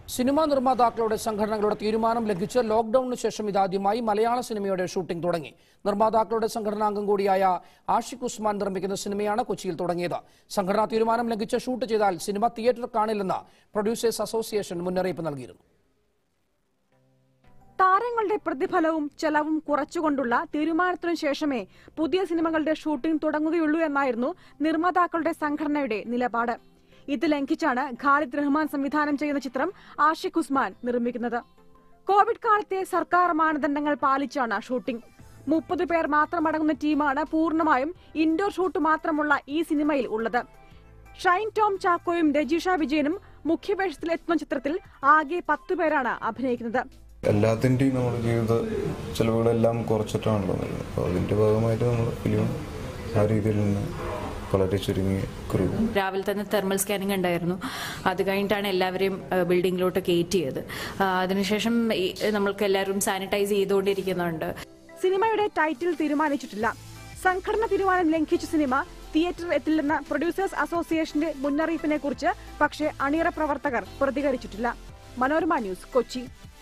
cinema നിർമ്മാതാക്കളുടെ സംഘടനകളുടെ തീരുമാനം ലംഘിച്ച് ലോക്ഡൌണിന് ശേഷം ഇതാദ്യമായി മലയാള സിനിമയുടെ ഷൂട്ടിംഗ് തുടങ്ങി നിർമ്മാതാക്കളുടെ സംഘടനാംഗം കൂടിയായ ആഷിഖ് ഉസ്മാൻ നിർമ്മിക്കുന്ന സിനിമയാണ് കൊച്ചിയിൽ തുടങ്ങിയത് സംഘടനാ തീരുമാനം ലംഘിച്ച് ഷൂട്ട് ചെയ്താൽ സിനിമ തിയേറ്റർ കാണില്ലെന്ന് പ്രൊഡ്യൂസേഴ്സ് അസോസിയേഷൻ മുന്നറിയിപ്പ് നൽകിയിരുന്നു താരങ്ങളുടെ പ്രതിഫലവും ചെലവും കുറച്ചുകൊണ്ടുള്ള തീരുമാനത്തിനു ശേഷമേ പുതിയ സിനിമകളുടെ ഷൂട്ടിംഗ് തുടങ്ങുകയുള്ളൂ എന്നായിരുന്നു നിർമ്മാതാക്കളുടെ സംഘടനയുടെ നിലപാട് ഇത് ലംഘിച്ചാണ് ഖാലിദ് റഹ്മാൻ സംവിധാനം ചെയ്യുന്ന ചിത്രം ആഷിഖ് ഉസ്മാൻ നിർമ്മിക്കുന്നത് കോവിഡ് കാലത്തെ സർക്കാർ മാനദണ്ഡങ്ങൾ പാലിച്ചാണ് ഷൂട്ടിംഗ് മുപ്പത് പേർ മാത്രമടങ്ങുന്ന ടീമാണ് പൂർണ്ണമായും ഇൻഡോർ ഷൂട്ട് മാത്രമുള്ള ഈ സിനിമയിൽ ഉള്ളത് ഷൈൻ ടോം ചാക്കോയും രജിഷ വിജയനും മുഖ്യവേഷത്തിലെത്തുന്ന ചിത്രത്തിൽ ആകെ പത്തു പേരാണ് അഭിനയിക്കുന്നത് എല്ലാത്തിൻ്റെയും നമ്മുടെ ജീവിത ചെലവുകളെല്ലാം കുറച്ചിട്ടാണല്ലോ വരുന്നത് അപ്പോൾ അതിൻ്റെ ഭാഗമായിട്ട് നമ്മൾ ഫിലിം ആ രീതിയിൽ നിന്ന് വളരെ ചുരുങ്ങിയ ക്രൂ രാവിലെ തന്നെ തെർമൽ സ്കാനിങ് ഉണ്ടായിരുന്നു അത് കഴിഞ്ഞിട്ടാണ് എല്ലാവരെയും ഏഹ്, ബിൽഡിങ്ങിലോട്ട് കയറ്റിയത് ആ, അതിനുശേഷം ഈ, നമ്മൾക്ക് എല്ലാവരും സാനിറ്റൈസ് ചെയ്തുകൊണ്ടിരിക്കുന്നുണ്ട് സിനിമയുടെ ടൈറ്റിൽ തീരുമാനിച്ചിട്ടില്ല സംഘടന തീരുമാനം ലംഘിച്ച സിനിമ തിയേറ്ററിൽ എത്തില്ലെന്ന പ്രൊഡ്യൂസേഴ്സ് അസോസിയേഷന്റെ മുന്നറിയിപ്പിനെ കുറിച്ച് പക്ഷേ അണിയറ പ്രവർത്തകർ പ്രതികരിച്ചിട്ടില്ല മനോരമ ന്യൂസ് കൊച്ചി